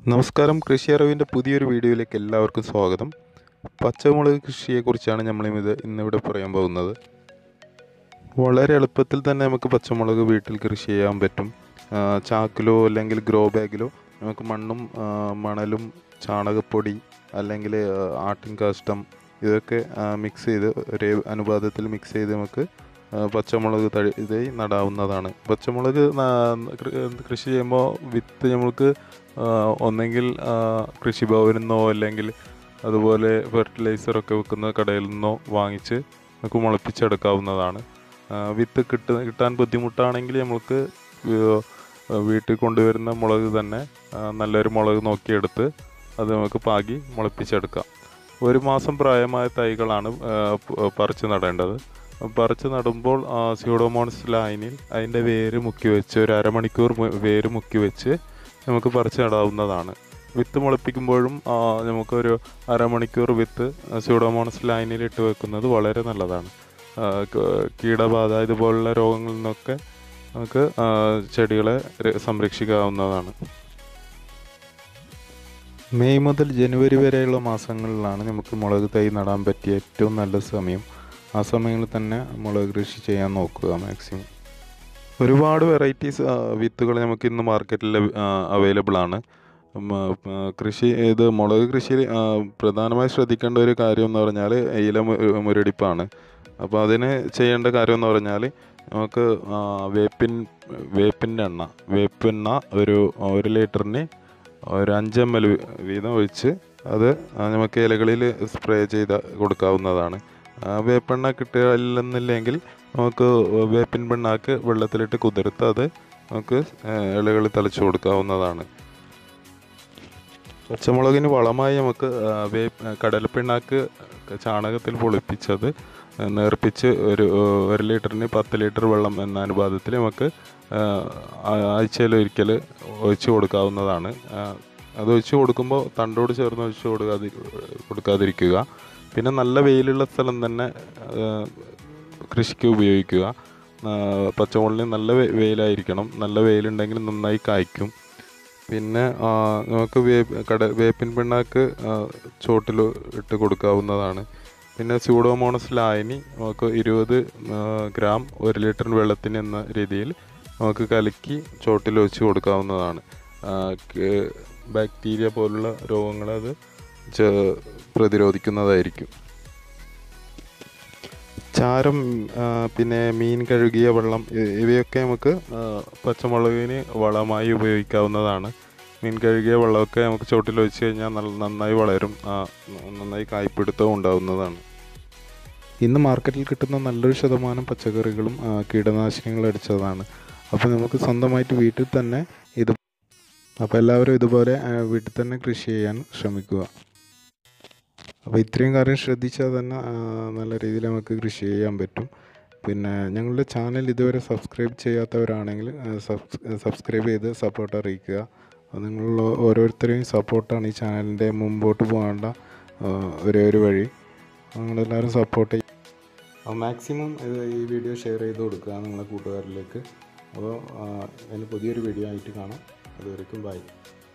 നമസ്കാരം കൃഷി അറിവിൻ്റെ പുതിയൊരു വീഡിയോയിലേക്ക് എല്ലാവർക്കും സ്വാഗതം പച്ചമുളക് കൃഷിയെക്കുറിച്ചാണ് നമ്മൾ ഇത് ഇന്നിവിടെ പറയാൻ പോകുന്നത് വളരെ എളുപ്പത്തിൽ തന്നെ നമുക്ക് പച്ചമുളക് വീട്ടിൽ കൃഷി ചെയ്യാൻ പറ്റും ആ, ചാക്കിലോ അല്ലെങ്കിൽ ഗ്രോ ബാഗിലോ നമുക്ക് മണ്ണും ആ, മണലും ചാണകപ്പൊടി അല്ലെങ്കിൽ ആ, ആട്ടിൻ കാഷ്ടം ഇതൊക്കെ മിക്സ് ചെയ്ത് ഒരേ അനുപാതത്തിൽ മിക്സ് ചെയ്ത് നമുക്ക് ആ, പച്ചമുളക് തഴി ഇതായി നടാവുന്നതാണ് പച്ചമുളക് ന- കൃ- കൃഷി ചെയ്യുമ്പോൾ വിത്ത് നമുക്ക് ആ, ഒന്നെങ്കിൽ ആ, കൃഷിഭവനിൽ നിന്നോ അല്ലെങ്കിൽ അതുപോലെ ഫെർട്ടിലൈസറൊക്കെ വെക്കുന്ന കടയിൽ നിന്നോ വാങ്ങിച്ച് നമുക്ക് മുളപ്പിച്ചെടുക്കാവുന്നതാണ് ആ, വിത്ത് കിട്ട കിട്ടാൻ ബുദ്ധിമുട്ടാണെങ്കിൽ നമുക്ക് വീ- വീട്ടിൽ കൊണ്ടുവരുന്ന മുളക് തന്നെ ആ, നല്ലൊരു മുളക് നോക്കിയെടുത്ത് അത് നമുക്ക് പാകി മുളപ്പിച്ചെടുക്കാം ഒരു മാസം പ്രായമായ തൈകളാണ് ആ, പ- പറിച്ച് നടേണ്ടത് പറിച്ച് നടുമ്പോൾ സ്യൂഡോമോൺസ് ലൈനിൽ അതിൻ്റെ വേര് മുക്കി വെച്ച് ഒരു അരമണിക്കൂർ മു- വേര് മുക്കി വെച്ച് നമുക്ക് പറിച്ച് നടാവുന്നതാണ് വിത്ത് മുളപ്പിക്കുമ്പോഴും ആ, നമുക്കൊരു അരമണിക്കൂർ വിത്ത് സ്യൂഡോമോണസ് ലൈനിൽ ഇട്ട് വെക്കുന്നത് വളരെ നല്ലതാണ് ആ, ക- കീടബാധ ഇതുപോലുള്ള രോഗങ്ങളിൽ നിന്നൊക്കെ നമുക്ക് ആ, ചെടികളെ ര- സംരക്ഷിക്കാവുന്നതാണ് മെയ് മുതൽ ജനുവരി വരെയുള്ള മാസങ്ങളിലാണ് നമുക്ക് മുളക് തൈ നടാൻ പറ്റിയ ഏറ്റവും നല്ല സമയം ആ സമയങ്ങളിൽ തന്നെ മുളക് കൃഷി ചെയ്യാൻ നോക്കുക മാക്സിമം ഒരുപാട് വെറൈറ്റീസ് വിത്തുകൾ നമുക്ക് ഇന്ന് മാർക്കറ്റിൽ അവൈലബിൾ ആണ് ഉം, ആ, കൃഷി ഇത് മുളക് കൃഷിയിൽ ആ, പ്രധാനമായി ശ്രദ്ധിക്കേണ്ട ഒരു കാര്യം എന്ന് പറഞ്ഞാൽ ഇല മു- മുരടിപ്പാണ് അപ്പോൾ അതിന് ചെയ്യേണ്ട കാര്യം എന്ന് പറഞ്ഞാൽ നമുക്ക് ആ, വേപ്പിൻ വേപ്പിൻ്റെ എണ്ണ വേപ്പെണ്ണ ഒരു ഒരു ലിറ്ററിന് ഒരു അഞ്ച് എം എൽ വീതം ഒഴിച്ച് അത് ആ, നമുക്ക് ഇലകളിൽ സ്പ്രേ ചെയ്ത് കൊടുക്കാവുന്നതാണ് ആ, വേപ്പെണ്ണ കിട്ടുകയില്ലെന്നില്ലെങ്കിൽ നമുക്ക് വേപ്പിൻ പിണ്ണാക്ക് വെള്ളത്തിലിട്ട് കുതിർത്ത് അത് നമുക്ക് ഇലകളിൽ തളിച്ചു കൊടുക്കാവുന്നതാണ് പച്ചമുളകിന് വളമായി നമുക്ക് ആ, വേപ്പ് കടലപ്പിണ്ണാക്ക് ചാണകത്തിൽ പൊളിപ്പിച്ചത് നേർപ്പിച്ച് ഒരു ഒരു ലിറ്ററിന് പത്ത് ലിറ്റർ വെള്ളം എന്ന അനുപാതത്തിൽ നമുക്ക് ആഴ്ചയിൽ ഒരിക്കൽ ഒഴിച്ച് കൊടുക്കാവുന്നതാണ് ആ, അത് ഒഴിച്ച് കൊടുക്കുമ്പോൾ തണ്ടോട് ചേർന്ന് ഒഴിച്ച് കൊടുക്കാതി കൊടുക്കാതിരിക്കുക പിന്നെ നല്ല വെയിലുള്ള സ്ഥലം തന്നെ ആ, കൃഷിക്ക് ഉപയോഗിക്കുക ആ, പച്ചമുളകിന് നല്ല വെ- വെയിലായിരിക്കണം നല്ല വെയിലുണ്ടെങ്കിൽ നന്നായി കായ്ക്കും പിന്നെ ആ, നമുക്ക് വേപ്പ് കട വേപ്പിൻ പിണ്ണാക്ക് ചോട്ടിൽ ഇട്ട് കൊടുക്കാവുന്നതാണ് പിന്നെ സ്യൂഡോമോണസ് ലായനി നമുക്ക് ഇരുപത് ഗ്രാം ഒരു ലിറ്റർ വെള്ളത്തിന് എന്ന രീതിയിൽ നമുക്ക് കലക്കി ചോട്ടിൽ വെച്ച് കൊടുക്കാവുന്നതാണ് ആ, ക- ബാക്ടീരിയ പോലുള്ള രോഗങ്ങളെ അത് ചെ- പ്രതിരോധിക്കുന്നതായിരിക്കും ചാരം ആ, പിന്നെ മീൻ കഴുകിയ വെള്ളം ഇ- ഇവയൊക്കെ നമുക്ക് ആ, പച്ചമുളകിന് വളമായി ഉപയോഗിക്കാവുന്നതാണ് മീൻ കഴുകിയ വെള്ളമൊക്കെ നമുക്ക് ചോട്ടിൽ ഒഴിച്ച് കഴിഞ്ഞാൽ നല്ല നന്നായി വളരും ആ, നന്നായി കായ്പിടുത്തവും ഉണ്ടാവുന്നതാണ് ഇന്ന് മാർക്കറ്റിൽ കിട്ടുന്ന നല്ലൊരു ശതമാനം പച്ചക്കറികളും ആ, കീടനാശിനികൾ അടിച്ചതാണ് അപ്പോൾ നമുക്ക് സ്വന്തമായിട്ട് വീട്ടിൽ തന്നെ ഇത് അപ്പോൾ എല്ലാവരും ഇതുപോലെ ആ, വീട്ടിൽ തന്നെ കൃഷി ചെയ്യാൻ ശ്രമിക്കുക അപ്പോൾ ഇത്രയും കാര്യം ശ്രദ്ധിച്ചാൽ തന്നെ ആ, നല്ല രീതിയിൽ നമുക്ക് കൃഷി ചെയ്യാൻ പറ്റും പിന്നെ ഞങ്ങളുടെ ചാനൽ ഇതുവരെ സബ്സ്ക്രൈബ് ചെയ്യാത്തവരാണെങ്കിൽ ആ, സബ്സ് സബ്സ്ക്രൈബ് ചെയ്ത് സപ്പോർട്ട് അറിയിക്കുക അത് നിങ്ങളുള്ള ഓരോരുത്തരെയും സപ്പോർട്ടാണ് ഈ ചാനലിൻ്റെ മുമ്പോട്ട് പോകേണ്ട ആ, ഒരേ ഒരു വഴി നിങ്ങളെല്ലാവരും സപ്പോർട്ട് ചെയ്യും അപ്പോൾ മാക്സിമം ഇത് ഈ വീഡിയോ ഷെയർ ചെയ്ത് കൊടുക്കുക നിങ്ങളുടെ കൂട്ടുകാരിലേക്ക് അപ്പോൾ അതിന് പുതിയൊരു വീഡിയോ ആയിട്ട് കാണാം അതുവരെയ്ക്കും ബൈ